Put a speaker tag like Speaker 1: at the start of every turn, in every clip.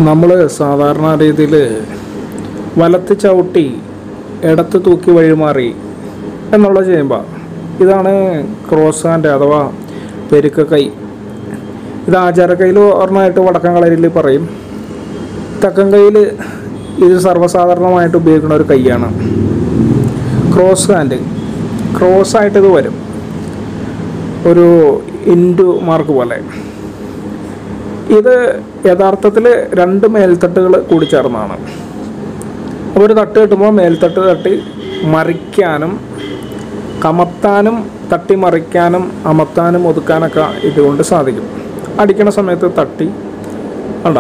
Speaker 1: നമ്മൾ സാധാരണ രീതിയിൽ വലത്ത് ചവിട്ടി ഇടത്ത് തൂക്കി വഴിമാറി എന്നുള്ള ചെയ്യുമ്പോൾ ഇതാണ് ക്രോസ് ഹാൻഡ് അഥവാ പെരുക്ക കൈ ഇത് ആചാരക്കൈയിൽ ഒരെണ്ണമായിട്ട് വടക്കൻ കളരിയിൽ പറയും തെക്കൻ കൈയിൽ ഇത് സർവ്വസാധാരണമായിട്ട് ഉപയോഗിക്കുന്ന ഒരു കൈയാണ് ക്രോസ് ഹാൻഡ് ക്രോസ് ആയിട്ട് ഇത് വരും ഒരു ഇൻഡു മാർക്ക് പോലെ ഇത് യഥാർത്ഥത്തിൽ രണ്ട് മേൽത്തട്ടുകൾ കൂടിച്ചേർന്നതാണ് അപ്പോൾ ഒരു തട്ട് കിട്ടുമ്പോൾ മേൽത്തട്ട് തട്ടി മറിക്കാനും കമത്താനും തട്ടി മറിക്കാനും അമത്താനും ഒതുക്കാനൊക്കെ ഇതുകൊണ്ട് സാധിക്കും അടിക്കണ സമയത്ത് തട്ടി കണ്ട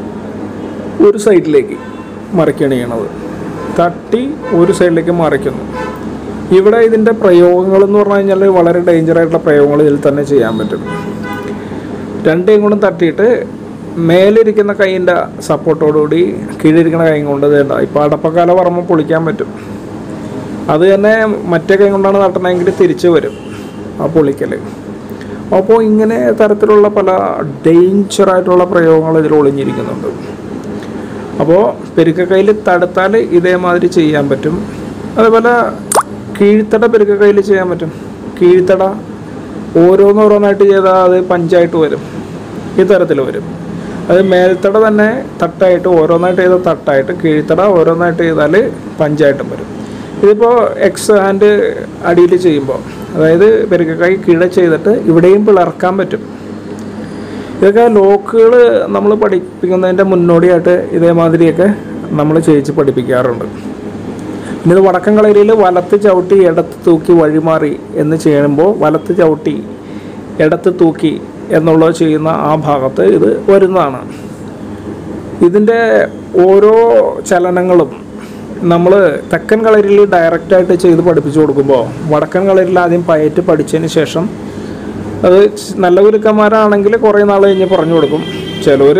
Speaker 1: ഒരു സൈഡിലേക്ക് മറിക്കുകയാണ് ചെയ്യണത് തട്ടി ഒരു സൈഡിലേക്ക് മറിക്കുന്നു ഇവിടെ ഇതിൻ്റെ പ്രയോഗങ്ങൾ എന്ന് പറഞ്ഞു കഴിഞ്ഞാൽ വളരെ ഡേഞ്ചർ ആയിട്ടുള്ള പ്രയോഗങ്ങൾ ഇതിൽ തന്നെ ചെയ്യാൻ പറ്റും രണ്ടേയും കൊണ്ടും തട്ടിയിട്ട് മേലിരിക്കുന്ന കൈയിൻ്റെ സപ്പോർട്ടോടുകൂടി കീഴിരിക്കുന്ന കൈ കൊണ്ട് വേണ്ട ഇപ്പോൾ അടപ്പക്കാല പറമ്പ് പൊളിക്കാൻ പറ്റും അത് തന്നെ മറ്റേ കൈ കൊണ്ടാണ് തട്ടണമെങ്കിൽ തിരിച്ചു വരും ആ പൊളിക്കൽ അപ്പോൾ ഇങ്ങനെ തരത്തിലുള്ള പല ഡേഞ്ചറായിട്ടുള്ള പ്രയോഗങ്ങൾ ഇതിൽ ഒളിഞ്ഞിരിക്കുന്നുണ്ട് അപ്പോൾ പെരുക്കക്കൈയിൽ തടുത്താൽ ഇതേമാതിരി ചെയ്യാൻ പറ്റും അതേപോലെ കീഴ്ത്തട പെരുക്കക്കൈയിൽ ചെയ്യാൻ പറ്റും കീഴ്ത്തട ഓരോന്നോരോന്നായിട്ട് ചെയ്താൽ അത് പഞ്ചായിട്ട് വരും ഈ തരത്തിൽ വരും അത് മേൽത്തട തന്നെ തട്ടായിട്ട് ഓരോന്നായിട്ട് ചെയ്ത തട്ടായിട്ട് കീഴ്ത്തട ഓരോന്നായിട്ട് ചെയ്താൽ പഞ്ചായിട്ടും വരും ഇതിപ്പോൾ എക്സ് ഹാൻഡ് അടിയിൽ ചെയ്യുമ്പോൾ അതായത് പെരുക്കക്കൈ കീഴ ചെയ്തിട്ട് ഇവിടെയും പിളർക്കാൻ പറ്റും ഇതൊക്കെ ലോക്കുകൾ നമ്മൾ പഠിപ്പിക്കുന്നതിൻ്റെ മുന്നോടിയായിട്ട് ഇതേമാതിരിയൊക്കെ നമ്മൾ ചെയ്യിച്ച് പഠിപ്പിക്കാറുണ്ട് പിന്നെ ഇത് വടക്കൻ കളരിയിൽ വലത്ത് ചവിട്ടി ഇടത്ത് തൂക്കി വഴിമാറി എന്ന് ചെയ്യുമ്പോൾ വലത്ത് ചവിട്ടി ഇടത്ത് തൂക്കി എന്നുള്ളത് ചെയ്യുന്ന ആ ഭാഗത്ത് ഇത് വരുന്നതാണ് ഇതിൻ്റെ ഓരോ ചലനങ്ങളും നമ്മൾ തെക്കൻ കളരിയിൽ ഡയറക്റ്റായിട്ട് ചെയ്ത് പഠിപ്പിച്ചു കൊടുക്കുമ്പോൾ വടക്കൻ കളരിയിൽ ആദ്യം പയറ്റ് പഠിച്ചതിന് ശേഷം അത് നല്ല ഗുരുക്കന്മാരാണെങ്കിൽ കുറേ നാൾ കഴിഞ്ഞ് പറഞ്ഞു കൊടുക്കും ചിലവർ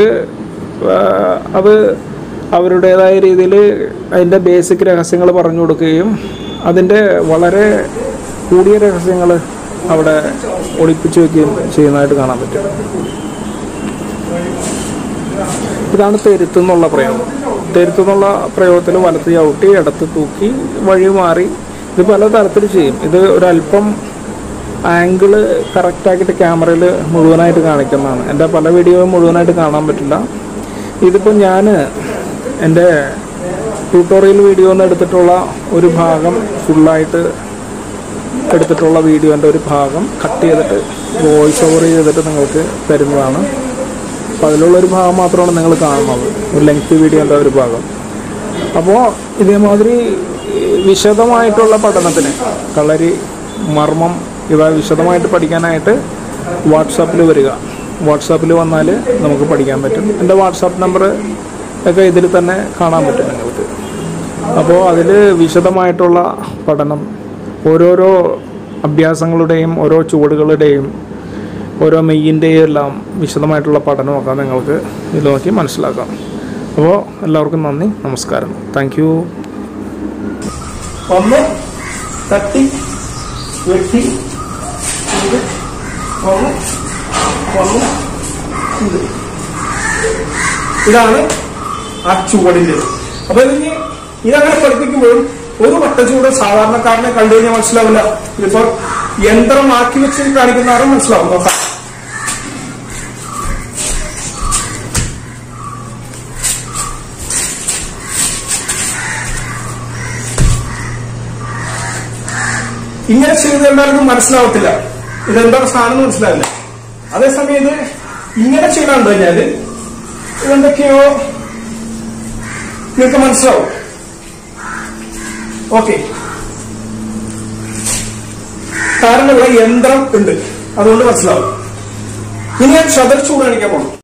Speaker 1: അത് അവരുടേതായ രീതിയിൽ അതിൻ്റെ ബേസിക് രഹസ്യങ്ങൾ പറഞ്ഞു കൊടുക്കുകയും അതിൻ്റെ വളരെ കൂടിയ രഹസ്യങ്ങൾ അവിടെ ഒളിപ്പിച്ചു വെക്കുകയും ചെയ്യുന്നതായിട്ട് കാണാൻ പറ്റും ഇതാണ് തെരുത്ത് എന്നുള്ള പ്രയോഗം തെരുത്ത് എന്നുള്ള പ്രയോഗത്തിൽ വലത്ത് ചവിട്ടി ഇടത്ത് തൂക്കി വഴി മാറി ഇത് പല തരത്തിൽ ചെയ്യും ഇത് ഒരല്പം ആംഗിള് കറക്റ്റാക്കിയിട്ട് ക്യാമറയിൽ മുഴുവനായിട്ട് കാണിക്കുന്നതാണ് എൻ്റെ പല വീഡിയോയും മുഴുവനായിട്ട് കാണാൻ പറ്റില്ല ഇതിപ്പോൾ ഞാൻ എൻ്റെ ട്യൂട്ടോറിയൽ വീഡിയോ എന്ന് എടുത്തിട്ടുള്ള ഒരു ഭാഗം ഫുള്ളായിട്ട് എടുത്തിട്ടുള്ള വീഡിയോൻ്റെ ഒരു ഭാഗം കട്ട് ചെയ്തിട്ട് വോയിസ് ഓവർ ചെയ്തിട്ട് നിങ്ങൾക്ക് തരുന്നതാണ് അപ്പോൾ അതിലുള്ള ഒരു ഭാഗം മാത്രമാണ് നിങ്ങൾ കാണുന്നത് ഒരു ലെങ്ത് വീഡിയോൻ്റെ ഒരു ഭാഗം അപ്പോൾ ഇതേമാതിരി വിശദമായിട്ടുള്ള പഠനത്തിന് കളരി മർമ്മം ഇവ വിശദമായിട്ട് പഠിക്കാനായിട്ട് വാട്സാപ്പിൽ വരിക വാട്സാപ്പിൽ വന്നാൽ നമുക്ക് പഠിക്കാൻ പറ്റും എൻ്റെ വാട്സാപ്പ് നമ്പർ ഒക്കെ ഇതിൽ തന്നെ കാണാൻ പറ്റും നിങ്ങൾക്ക് അപ്പോൾ അതിൽ വിശദമായിട്ടുള്ള പഠനം ഓരോരോ അഭ്യാസങ്ങളുടെയും ഓരോ ചുവടുകളുടെയും ഓരോ മെയ്യിൻ്റെയും എല്ലാം വിശദമായിട്ടുള്ള പഠനമൊക്കെ നിങ്ങൾക്ക് ഇതിൽ നോക്കി മനസ്സിലാക്കാം അപ്പോൾ എല്ലാവർക്കും നന്ദി നമസ്കാരം താങ്ക് യു
Speaker 2: ഒന്ന് തട്ടി വെട്ടി ഇത് ഒന്ന് ഒന്ന് ഇത് ഇതാണ് ആ ചുവടിൻ്റെ അപ്പൊ ഇതിന് ഇതങ്ങനെ പഠിപ്പിക്കുമ്പോഴും ഒരു വട്ടച്ചൂട് സാധാരണക്കാരനെ കണ്ടു കഴിഞ്ഞാൽ മനസ്സിലാവില്ല ഇതിപ്പോ യന്ത്രമാക്കി വെച്ച് കാണിക്കുന്ന ആരും മനസ്സിലാവും നോക്കാം ഇങ്ങനെ ചെയ്ത് കണ്ടാലും മനസ്സിലാവത്തില്ല ഇതെന്താണ് സാധനം മനസ്സിലാവില്ല അതേസമയം ഇത് ഇങ്ങനെ ചെയ്ത് കണ്ടു കഴിഞ്ഞാല് ഇതെന്തൊക്കെയോ നിങ്ങൾക്ക് മനസ്സിലാവും ഓക്കെ കാരണം ഇവിടെ യന്ത്രം ഉണ്ട് അതുകൊണ്ട് മനസ്സിലാവും ഇനി ഞാൻ ചതർ ചൂട് കാണിക്കാൻ പോകണം